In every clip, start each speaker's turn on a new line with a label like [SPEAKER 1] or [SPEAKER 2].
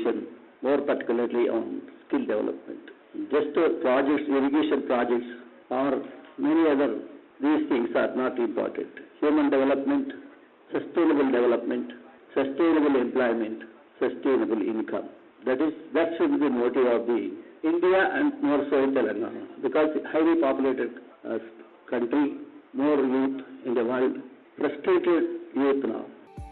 [SPEAKER 1] more particularly on skill development. Just uh, projects, irrigation projects, or many other, these things are not important. Human development, sustainable development, sustainable employment, sustainable income. That is, that should be the motive of the India and more so in Telangana, because highly populated uh, country, more youth in the world, frustrated youth now.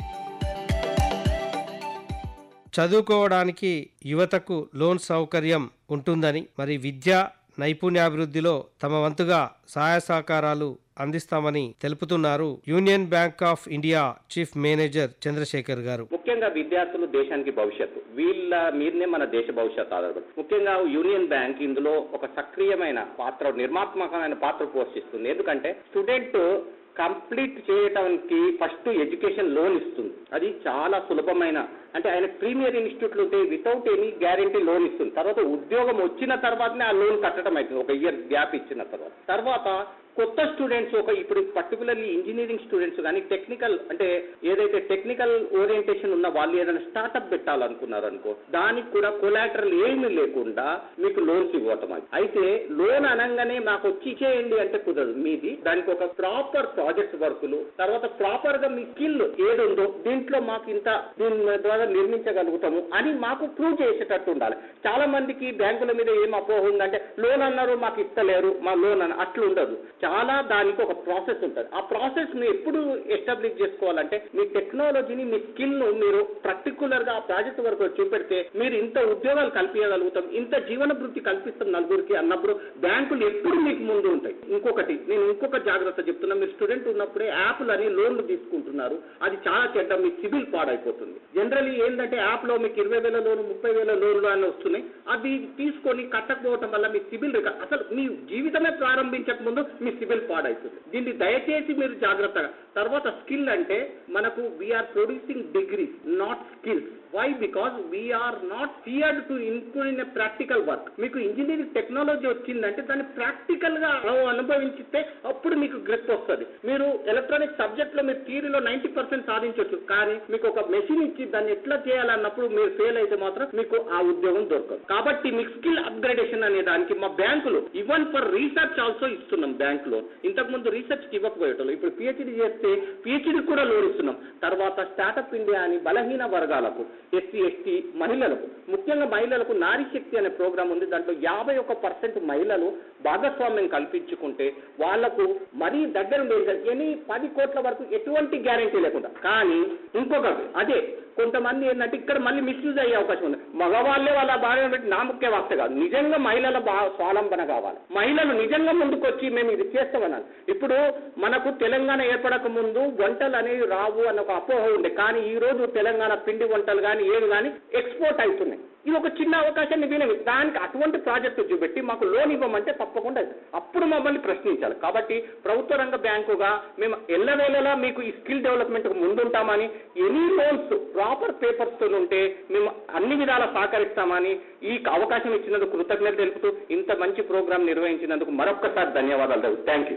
[SPEAKER 2] చదువుకోవడానికి యువతకు loan సౌకర్యం ఉంటుందని మరి విద్య నైపుణ్యాభివృద్ధిలో తమ వంతుగా సహాయ సహకారాలు అందిస్తామని తెలుపుతున్నారు Union Bank of India chief manager Chandrasekhar గారు
[SPEAKER 3] ముఖ్యంగా విద్యార్థులు దేశానికి భవిష్యత్తు వీళ్ళ మీదనే మన దేశ భవిష్యత్తు ఆధారపడి ముఖ్యంగా యూనియన్ బ్యాంక్ ఇందులో ఒక సక్రియమైన పాత్ర నిర్మాత్మకమైన పాత్ర పోషిస్తుంది ఎందుకంటే స్టూడెంట్ కంప్లీట్ చేయటానికి ఫస్ట్ ఎడ్యుకేషన్ లోన్ ఇస్తుంది అది చాలా సులభమైన అంటే ఆయన ప్రీమియర్ ఇన్స్టిట్యూట్లు ఉంటే వితౌట్ ఎనీ గ్యారంటీ లోన్ ఇస్తుంది తర్వాత ఉద్యోగం వచ్చిన తర్వాతనే ఆ లోన్ కట్టడం అవుతుంది ఒక ఇయర్ గ్యాప్ ఇచ్చిన తర్వాత తర్వాత కొత్త స్టూడెంట్స్ ఒక ఇప్పుడు పర్టికులర్లీ ఇంజనీరింగ్ స్టూడెంట్స్ కానీ టెక్నికల్ అంటే ఏదైతే టెక్నికల్ ఓరియంటేషన్ ఉన్న వాళ్ళు ఏదైనా స్టార్ట్అప్ పెట్టాలనుకున్నారు అనుకో దానికి కూడా కొలాటరల్ ఏమీ లేకుండా మీకు లోన్స్ ఇవ్వటం అది. అయితే లోన్ అనగానే నాకు వచ్చి ఇచ్చేయండి అంటే కుదరదు మీది దానికి ఒక ప్రాపర్ ప్రాజెక్ట్ వర్కులు తర్వాత ప్రాపర్ గా మీ స్కిల్ ఏదుందో దీంట్లో మాకు ఇంత దీని ద్వారా నిర్మించగలుగుతాము అని మాకు ప్రూవ్ చేసేటట్టు ఉండాలి చాలా మందికి బ్యాంకుల మీద ఏం అపోహ ఉందంటే లోన్ అన్నారు మాకు ఇస్తలేరు మా లోన్ అని అట్లా ఉండదు చాలా దానికి ఒక ప్రాసెస్ ఉంటుంది ఆ ప్రాసెస్ ని ఎప్పుడు ఎస్టాబ్లిష్ చేసుకోవాలంటే మీ టెక్నాలజీని మీ స్కిల్ ను మీరు పర్టికులర్ గా ఆ ప్రాజెక్ట్ వరకు చూపెడితే మీరు ఇంత ఉద్యోగాలు కల్పించగలుగుతాం ఇంత జీవన వృత్తి కల్పిస్తాం నలుగురికి అన్నప్పుడు బ్యాంకులు ఎప్పుడు మీకు ముందు ఉంటాయి ఇంకొకటి నేను ఇంకొక జాగ్రత్త చెప్తున్నా మీరు స్టూడెంట్ ఉన్నప్పుడే యాప్లు అని లోన్లు తీసుకుంటున్నారు అది చాలా చెడ్డ మీ సిబిల్ పాడైపోతుంది జనరలీ ఏంటంటే యాప్ లో మీకు ఇరవై వేల లోను ముప్పై వేల లోన్లు అని వస్తున్నాయి అది తీసుకొని కట్టకపోవటం వల్ల మీ సిబిల్ రికార్డ్ అసలు మీ జీవితమే ప్రారంభించక ముందు మీ సిబిల్ పాడైతుంది దీన్ని దయచేసి మీరు జాగ్రత్తగా తర్వాత స్కిల్ అంటే మనకు we're producing degrees not skills why because we're not feared to include in practical work మీకు ఇంజనీరింగ్ టెక్నాలజీ వచ్చిందంటే దాన్ని ప్రాక్టికల్ గా అనుభవించితే అప్పుడు మీకు గ్రిప్ వస్తుంది మీరు ఎలక్ట్రానిక్ సబ్జెక్ట్ లో మీరు థియరీలో నైన్టీ పర్సెంట్ సాధించవచ్చు కానీ మీకు ఒక మెషిన్ ఇచ్చి దాన్ని ఎట్లా చేయాలన్నప్పుడు మీరు ఫెయిల్ అయితే మాత్రం మీకు ఆ ఉద్యోగం దొరకదు కాబట్టి మీకు స్కిల్ అప్గ్రేడేషన్ అనే దానికి మా బ్యాంకులు ఈవెన్ ఫర్ రీసెర్చ్ ఆల్సో ఇస్తున్నాం బ్యాంక్ లోన్ ఇంతకు ముందు రీసెర్చ్ కి ఇవ్వకపోయేటోళ్ళు ఇప్పుడు పిహెచ్డి చేస్తే పిహెచ్డి కూడా లోన్ ఇస్తున్నాం తర్వాత స్టార్టప్ ఇండియా అని బలహీన వర్గాలకు ఎస్సీ ఎస్టీ మహిళలకు ముఖ్యంగా మహిళలకు నారీ శక్తి అనే ప్రోగ్రామ్ ఉంది దాంట్లో యాభై ఒక పర్సెంట్ మహిళలు భాగస్వామ్యం కల్పించుకుంటే వాళ్లకు మరీ దగ్గర ఉండేది ఎనీ పది కోట్ల వరకు ఎటువంటి గ్యారంటీ లేకుండా కానీ ఇంకొకటి అదే కొంతమంది ఏంటంటే ఇక్కడ మళ్ళీ మిస్యూజ్ అయ్యే అవకాశం ఉంది మగవాళ్ళే వాళ్ళ భార్య పెట్టి నా ముఖ్య వార్త కాదు నిజంగా మహిళల బా స్వాలంబన కావాలి మహిళలు నిజంగా ముందుకొచ్చి మేము ఇది చేస్తామన్నాను ఇప్పుడు మనకు తెలంగాణ ఏర్పడక ముందు వంటలు అనేవి రావు అన్న ఒక అపోహ ఉండే కానీ ఈ రోజు తెలంగాణ పిండి వంటలు కానీ ఏవి కానీ ఎక్స్పోర్ట్ అవుతున్నాయి ఇది ఒక చిన్న అవకాశాన్ని వినవి దానికి అటువంటి ప్రాజెక్టు చూపెట్టి మాకు లోన్ ఇవ్వమంటే తప్పకుండా ఇస్తాం. అప్పుడు మమ్మల్ని ప్రశ్నించాలి కాబట్టి ప్రభుత్వ రంగ బ్యాంకుగా మేము ఎల్లవేళలా మీకు ఈ స్కిల్ డెవలప్మెంట్ ముందుంటామని ఎనీ లోన్స్ ప్రాపర్ పేపర్స్ తో ఉంటే మేము అన్ని విధాలా సహకరిస్తామని ఈ అవకాశం ఇచ్చినందుకు కృతజ్ఞత తెలుపుతూ ఇంత మంచి ప్రోగ్రాం నిర్వహించినందుకు మరొక్కసారి ధన్యవాదాలు థ్యాంక్ యూ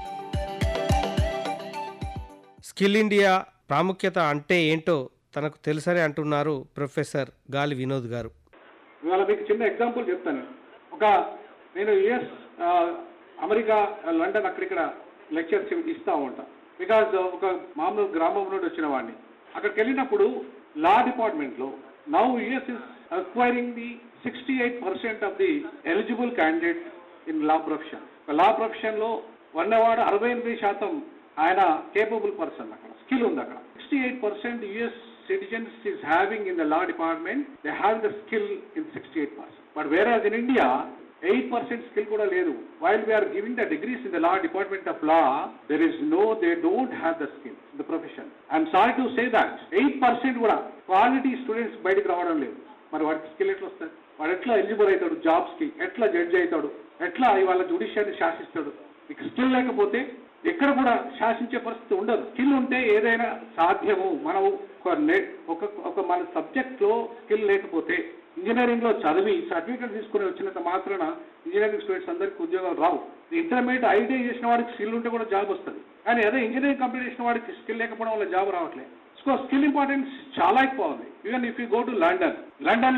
[SPEAKER 2] స్కిల్ ఇండియా ప్రాముఖ్యత అంటే ఏంటో తనకు తెలుసని అంటున్నారు ప్రొఫెసర్ గాలి వినోద్ గారు
[SPEAKER 4] ఇవాళ మీకు చిన్న ఎగ్జాంపుల్ చెప్తాను ఒక నేను యుఎస్ అమెరికా లండన్ అక్కడిక్కడ లెక్చర్స్ ఇస్తా ఉంటా బికాజ్ ఒక మామూలు గ్రామం నుండి వచ్చిన వాడిని అక్కడికి వెళ్ళినప్పుడు లా డిపార్ట్మెంట్లో now U S is acquiring the sixty eight percent of the eligible candidate in law profession law profession లో ఉన్నవాడు అరవై ఎనిమిది శాతం ఆయన కేపబుల్ పర్సన్ అక్కడ స్కిల్ ఉంది అక్కడ sixty eight percent U S citizens is having in the law department, they have the skill in 68%. But whereas in India, 8% skill కూడా లేదు while we are giving the degrees in the law department of law there is no they don't have the skill in the profession i'm sorry to say that 8% కూడా quality students బయటకు రావడం లేదు మరి వాడికి skill ఎట్లా వస్తుంది వాడు ఎట్లా ఎలిజిబుల్ అవుతాడు జాబ్స్ కి ఎట్లా జడ్జి అవుతాడు ఎట్లా ఇవాళ జుడిషియర్ని శాసిస్తాడు మీకు స్కిల్ లేకపోతే ఎక్కడ కూడా శాసించే పరిస్థితి ఉండదు స్కిల్ ఉంటే ఏదైనా సాధ్యము మనం ఒక నె- ఒక ఒక మన సబ్జెక్ట్ లో స్కిల్ లేకపోతే ఇంజనీరింగ్ లో చదివి సర్టిఫికేట్ తీసుకుని వచ్చినంత మాత్రాన ఇంజనీరింగ్ స్టూడెంట్స్ అందరికీ ఉద్యోగాలు రావు ఇంటర్మీడియట్ ఐటీఐ చేసిన వాడికి స్కిల్ ఉంటే కూడా జాబ్ వస్తుంది కానీ అదే ఇంజనీరింగ్ కంప్లీట్ చేసిన వాడికి స్కిల్ లేకపోవడం వల్ల జాబ్ రావట్లేదు సో స్కిల్ ఇంపార్టెన్స్ చాలా ఎక్కువ ఉంది even if you go to London London